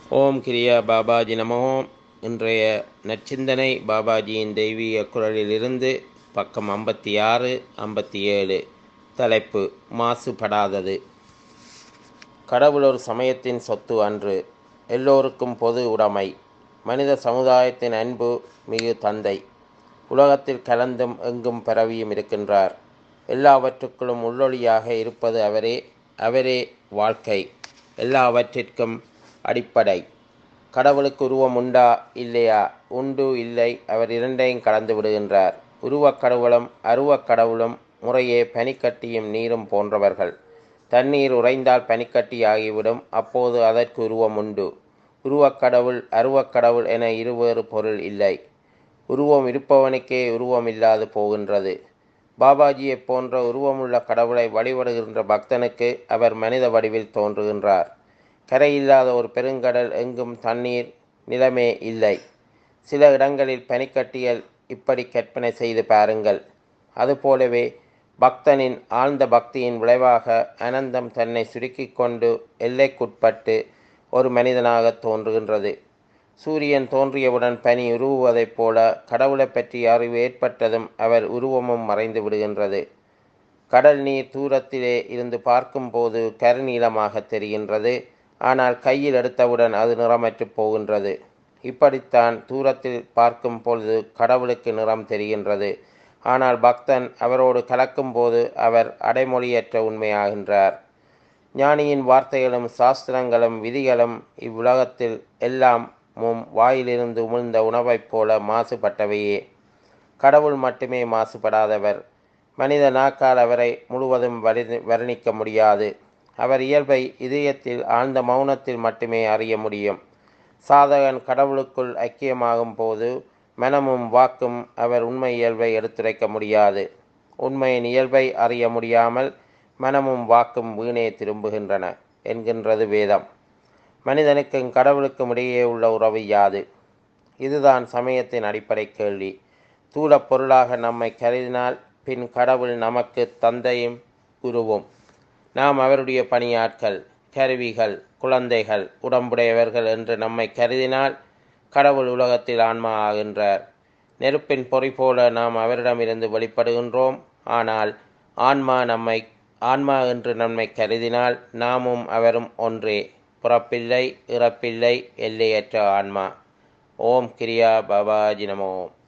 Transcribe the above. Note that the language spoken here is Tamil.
ஓம் கிரியா பாபாஜி நமோ இன்றைய நற்சிந்தனை பாபாஜியின் தெய்வீக குரலிலிருந்து பக்கம் ஐம்பத்தி ஆறு ஐம்பத்தி ஏழு தலைப்பு மாசுபடாதது கடவுள் ஒரு சமயத்தின் சொத்து அன்று எல்லோருக்கும் பொது உடைமை மனித சமுதாயத்தின் அன்பு மிகு தந்தை உலகத்தில் கலந்தும் எங்கும் பரவியும் இருக்கின்றார் எல்லாவற்றுக்குள்ளும் உள்ளொளியாக இருப்பது அவரே அவரே வாழ்க்கை எல்லாவற்றிற்கும் அடிப்படை கடவுளுக்கு உருவம் உண்டா இல்லையா உண்டு இல்லை அவர் இரண்டையும் கலந்து விடுகின்றார் உருவக் கடவுளும் அருவக் கடவுளும் முறையே பனிக்கட்டியும் நீரும் போன்றவர்கள் தண்ணீர் உறைந்தால் பனிக்கட்டி ஆகிவிடும் அப்போது அதற்கு உருவம் உண்டு உருவக் கடவுள் அருவக் கடவுள் என இருவேறு பொருள் இல்லை உருவம் இருப்பவனுக்கே உருவம் இல்லாது போகின்றது பாபாஜியைப் போன்ற உருவமுள்ள கடவுளை வழிபடுகின்ற பக்தனுக்கு அவர் மனித வடிவில் தோன்றுகின்றார் கரையில்லாத ஒரு பெருங்கடல் எங்கும் தண்ணீர் நிலமே இல்லை சில இடங்களில் பனிக்கட்டியல் இப்படி கற்பனை செய்து பாருங்கள் அதுபோலவே பக்தனின் ஆழ்ந்த பக்தியின் விளைவாக அனந்தம் தன்னை சுருக்கிக் கொண்டு எல்லைக்குட்பட்டு ஒரு மனிதனாக தோன்றுகின்றது சூரியன் தோன்றியவுடன் பனி உருவுவதைப் போல கடவுளை பற்றி அறிவு ஏற்பட்டதும் அவர் உருவமும் மறைந்து விடுகின்றது கடல் நீர் தூரத்திலே இருந்து பார்க்கும்போது கருநீளமாக தெரிகின்றது ஆனால் கையில் எடுத்தவுடன் அது நிறமற்று போகின்றது இப்படித்தான் தூரத்தில் பார்க்கும் பொழுது கடவுளுக்கு நிறம் தெரிகின்றது ஆனால் பக்தன் அவரோடு கலக்கும்போது அவர் அடைமொழியற்ற உண்மையாகின்றார் ஞானியின் வார்த்தைகளும் சாஸ்திரங்களும் விதிகளும் இவ்வுலகத்தில் எல்லாம் மும் வாயிலிருந்து உமிழ்ந்த உணவைப் போல மாசுபட்டவையே கடவுள் மட்டுமே மாசுபடாதவர் மனித நாக்கால் அவரை முழுவதும் வரி வர்ணிக்க முடியாது அவர் இயல்பை இதயத்தில் ஆழ்ந்த மௌனத்தில் மட்டுமே அறிய முடியும் சாதகன் கடவுளுக்குள் ஐக்கியமாகும் போது மனமும் வாக்கும் அவர் உண்மை இயல்பை எடுத்துரைக்க முடியாது உண்மையின் இயல்பை அறிய முடியாமல் மனமும் வாக்கும் வீணே திரும்புகின்றன என்கின்றது வேதம் மனிதனுக்கும் கடவுளுக்கும் இடையே உள்ள உறவு யாது இதுதான் சமயத்தின் அடிப்படை கேள்வி தூளப் பொருளாக நம்மை கருதினால் பின் கடவுள் நமக்கு தந்தையும் குருவும் நாம் அவருடைய பணியாட்கள் கருவிகள் குழந்தைகள் உடம்புடையவர்கள் என்று நம்மை கருதினால் கடவுள் உலகத்தில் ஆன்மா ஆகின்றார் நெருப்பின் பொறி போல நாம் அவரிடமிருந்து வெளிப்படுகின்றோம் ஆனால் ஆன்மா நம்மை ஆன்மா என்று நம்மை கருதினால் நாமும் அவரும் ஒன்றே புறப்பில்லை இறப்பில்லை எல்லையற்ற ஆன்மா ஓம் கிரியா பாபாஜி நமோ